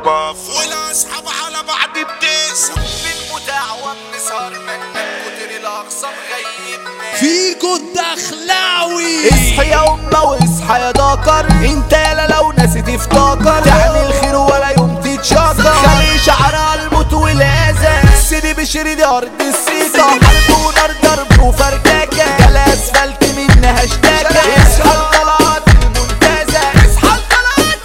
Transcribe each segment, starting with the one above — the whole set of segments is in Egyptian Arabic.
باف والاصحاب على بعض بتقسم بالمتاع والنسهر منك كتر الاقصى مغيبنا فيكو الدخلاوي اصحى يا امه واصحى يا دكر انت يالا لو ناسي تفتكر تعمل خير ولا يوم تتشكر خلي شعرها الموت والاذى سيدي بشري دي ارض السيطه حرب ونار ضرب وفركاكه جال اسفلت منها اشتكى اصحى الطلعات المنتزه اصحى الطلعات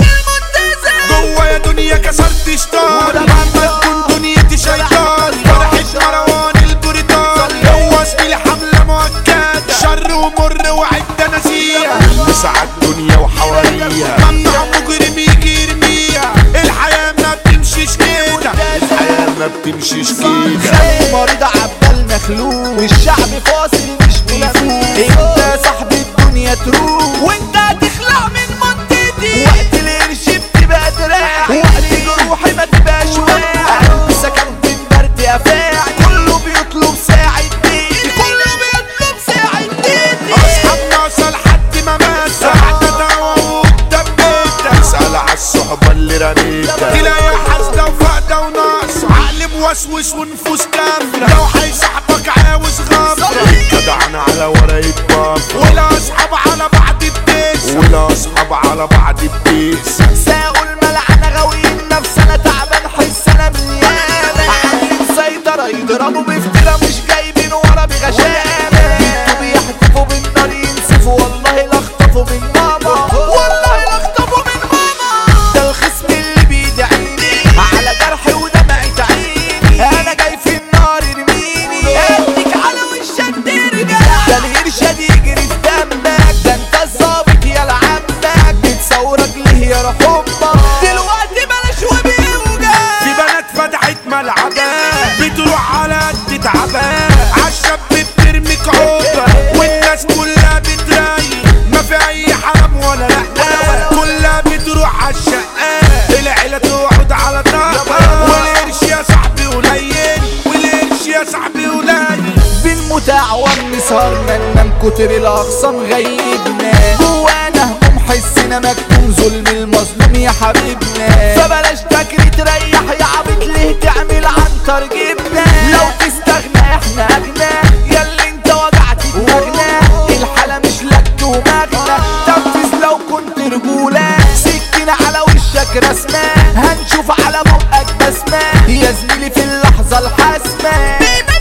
المنتزه جوا يا دنيا كسرت شطار ولما تكون دنيتي شيطان فرحة مروان البريطان هو اسمي الحملة مؤكدة شر ومر وعدة نسيها مساعد دنيا وحواليها ممنوع مجرم يجي يرميها الحياة ما بتمشيش كده الحياة ما بتمشيش كده خلي مريض عبال مخلوق والشعب فاصل مش بيفوق انت يا صاحب الدنيا تروح وانت هتخلع من منطقتي وقت القرش بتبقى دراع وقت جروحي ما تبقاش واقع قلبي سكن بين برد افاعي كله بيطلب ساعة بيتي كله بيطلب ساعة بيتي اصحاب ناصة لحد ما مات ساعة تهوى واتدبيت اسأل على الصحبة اللي رميتها تلاقي حاسدة وفاقدة وناقصة عقل موسوس ونفوس كافرة لو هيصاحبك عاوز غفرة جدعنا على ورقة باف والاصحاب على بعض بتقسم والاصحاب على بعض بتقيس ساقوا الملعنة غاويين نفس انا تعبان حس انا مليانة عاملين سيطرة يضربوا بافتراء مش جايبين ورا بغشامة بيتوا بيحتفوا بالنار ينسفوا والله لا اخطفوا من ماما والله لا اخطفوا من ماما ده الخصم اللي بيدعيني على جرحي ودمعة عيني انا جاي في النار ارميني اديك على وشك ترجع ده القرشة دي يجري في دمك ده انت الظابط يا لعمك بتصورك ليه يا رحمة دلوقتي بلاش وبيوجع في بنات فتحت ملعبها بتروح على قد تعبها عالشاب بترمي كعوبة والناس كلها بترايق ما في اي حرام ولا لا كلها بتروح عالشقة العيلة تقعد على طاقة والقرش يا صاحبي قليل والقرش يا صاحبي قليل بالمتاع والنسهر ننام كتر الاقسام غيبنا جوانا هموم حسنا مكتوم ظلم المظلوم يا حبيبنا فبلاش تجري تريح يا عبيط ليه تعمل عنتر جبنا لو تستغنى احنا اغنى ياللي انت وجعت دماغنا الحالة مش لك ومغنى تنفذ لو كنت رجولة سكينة على وشك رسمة هنشوف على بقك بسمة يا زميلي في اللحظة الحاسمة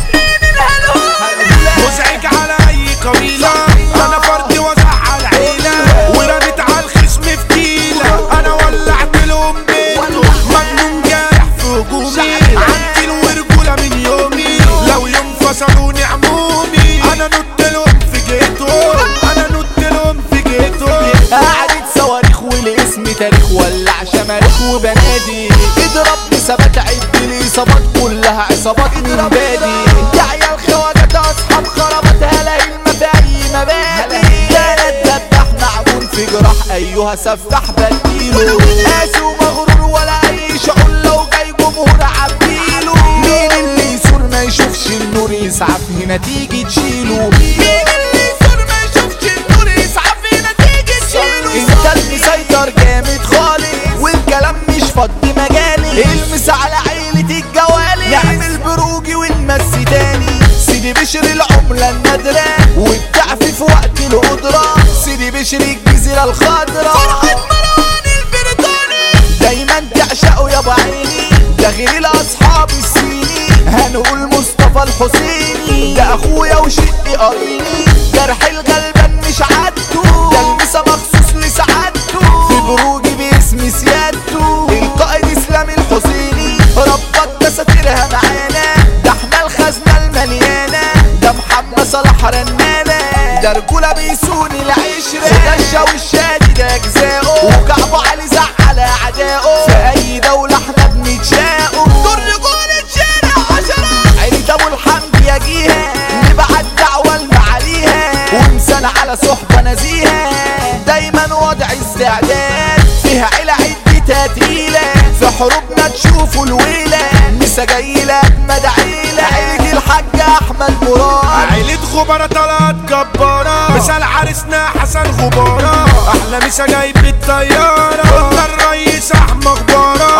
مزعج على اي قبيلة انا فردي وزع على العيلة ورميت على الخصم في كيلة انا ولعت لهم بيته مجنون جارح في هجومي عندي الورجولة من يومي لو يوم فصلوني عمومي انا نط لهم في جيتهم انا نط لهم في جيتهم قعدت صواريخ والاسم تاريخ ولع شماريخ وبنادي اضرب بثبات عد الاصابات كلها عصابات من بادي يا عيال خواجات اصحاب خرابات هلاقي المفاهيم مبادئ ده الدبح معجون في جراح ايها سفاح بديله قاسي ومغرور ولا اي شعور لو جاي جمهور عبيله مين اللي يثور ما يشوفش النور يسعف هنا تيجي تشيله مين اللي يثور ما يشوفش النور يسعف هنا تيجي تشيله انت المسيطر جامد خالص والكلام مش فضي مجالي المس على عيلة الجوالي نعمل بروجي ونمس تاني سيدي بشر العملة النادرة وبتعفي في وقت القدرة سيدي بشر الجزيرة الخضراء فرحة مروان البريطاني دايما تعشقه يا بعيني ده غير الاصحاب السيني هنقول مصطفى الحسيني ده اخويا وشقي قريني جرح الغلبان مش عادته ده المسا مخصوص لسعادته في بروجي باسم سيادته القائد اسلامي الحسيني ربك ده ساترها معانا ده احنا الخزنة المليانة ده محمد صلاح رنانة ده رجولة بيسوني العشرة ده الشاوي الشادي ده اجزاؤه وكعبه علي زعل اعدائه في اي دولة احنا بنتشاقه دول رجولة شارع عشرة عيلة ابو الحمد يا جيها نبعت دعوة المعاليها ومثال على صحبة نزيهة دايما وضع استعداد فيها عيلة عدتها تقيلة في حروبنا تشوفوا الويلة مسا جاي لأجمد عيلة عيلة الحاج أحمد مراد عيلة غبارة طلعت جبارة مثال عريسنا حسن غبارة أحلى مسا جايب الطيارة قلنا الرئيس أحمد غبارة أكرم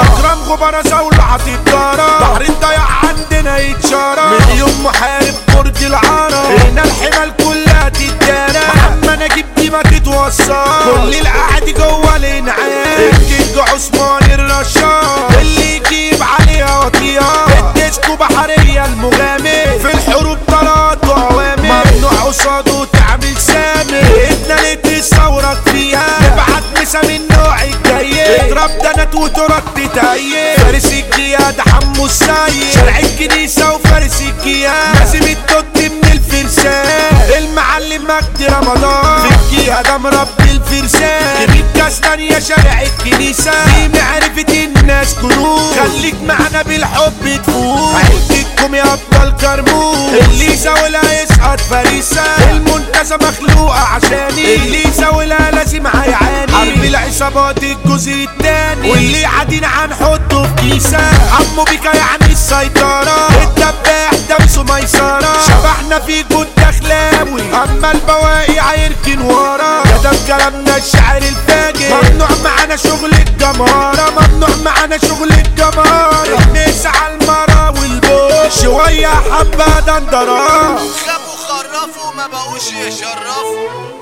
عندكم برزة ولعت الدارة بحر الضياع عندنا يتشارى مليون محارب برج العارة هنا الحمل كلها تتدارى محمد نجيب دي ما تتوصى كل القعد جوه الانعام الكينج عثمان الرشاد اللي يجيب عليها وطيها الديسكو بحرية المغامر في الحروب طلعت وعوامل ممنوع قصاده تعمل سامر ايدنا اللي تصورك فيها نبعت مسا من نوع الجاي اضرب دنت وترد تتهيئ فارس الجياد حمو السيد شارع الكنيسة وفارس الجياد لازم التوت من الفرسان المعلم مجدي رمضان في الجيهة ده مربي الفرسان جميل كاسلان يا شارع الكنيسة دي معرفة الناس كنوز خليك معنا بالحب تفوز عيلتكم يا ابطال كرموز اللي يساولها يسقط فريسة المنتزه مخلوقة عشاني اللي يساولها لازم هيعاني حرب العصابات الجزء التاني واللي عادين هنحطه في كيسة عمو بيكا يعني السيطرة الدباح دمسه ميسرة شبحنا في جود دخلاوي اما البواقي هيركن ورا كتب كلامنا الشعر الفاجر ممنوع معانا شغل الجمارة ممنوع معانا شغل الجمارة نسعى المرا والبوش شوية حبة دندرة خافوا خرفوا ما بقوش يشرفوا